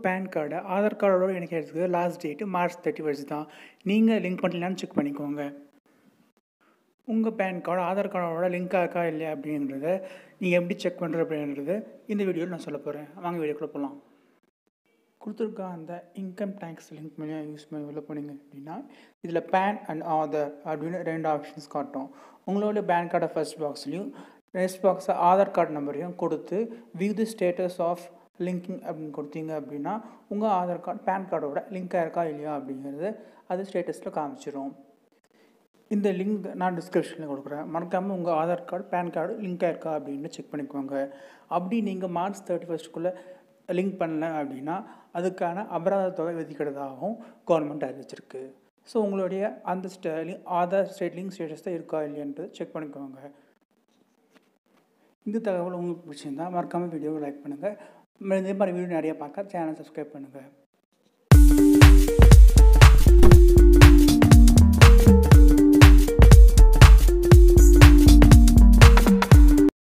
pan கார்டை ஆதார் கார்டோட இணைக்கிறதுக்கு last date March thirty first தான் நீங்கள் லிங்க் பண்ணலான்னு செக் பண்ணிக்கோங்க உங்கள் பேன் கார்டு ஆதார் கார்டோட லிங்க் இருக்கா இல்லையா அப்படின்றத நீங்கள் எப்படி செக் பண்ணுறது அப்படின்றது இந்த வீடியோவில் நான் சொல்ல போகிறேன் வாங்க வீடியோக்குள்ளே போகலாம் கொடுத்துருக்க அந்த இன்கம் டேக்ஸ் லிங்க் மேலே யூஸ் பண்ணி உள்ள போனீங்க அப்படின்னா இதில் பேன் அண்ட் ஆதார் அப்படின்னு ரெண்டு ஆப்ஷன்ஸ் காட்டும் உங்களோட பேன் கார்டை ஃபர்ஸ்ட் பாக்ஸ்லையும் நெக்ஸ்ட் பாக்ஸை ஆதார் கார்டு நம்பரையும் கொடுத்து view the status of linking அப்படின்னு கொடுத்தீங்க அப்படின்னா உங்கள் ஆதார் கார்டு பேன் கார்டோட லிங்காக இருக்கா இல்லையா அப்படிங்கிறது அது ஸ்டேட்டஸில் காமிச்சிரும் இந்த லிங்க் நான் டிஸ்கிரிப்ஷனில் கொடுக்குறேன் மறக்காமல் உங்கள் ஆதார் கார்டு பேன் கார்டு லிங்காக இருக்கா அப்படின்னு செக் பண்ணிக்கோங்க அப்படி நீங்கள் மார்ச் தேர்ட்டி ஃபஸ்ட்டுக்குள்ளே லிங்க் பண்ணல அப்படின்னா அதுக்கான அபராத தொகை விதிக்கிறதாகவும் கவர்மெண்ட் அறிவிச்சிருக்கு ஸோ உங்களுடைய அந்த ஸ்டே ஆதார் ஸ்டேட் லிங்க் ஸ்டேட்டஸ் தான் இருக்கா இல்லையன்றது செக் பண்ணிக்கோங்க இந்த தகவல் உங்களுக்கு பிடிச்சிருந்தா மறக்காமல் வீடியோவை லைக் பண்ணுங்கள் இதே மாதிரி வீடியோ நிறைய பார்க்க சேனல் சப்ஸ்கிரைப் பண்ணுங்கள்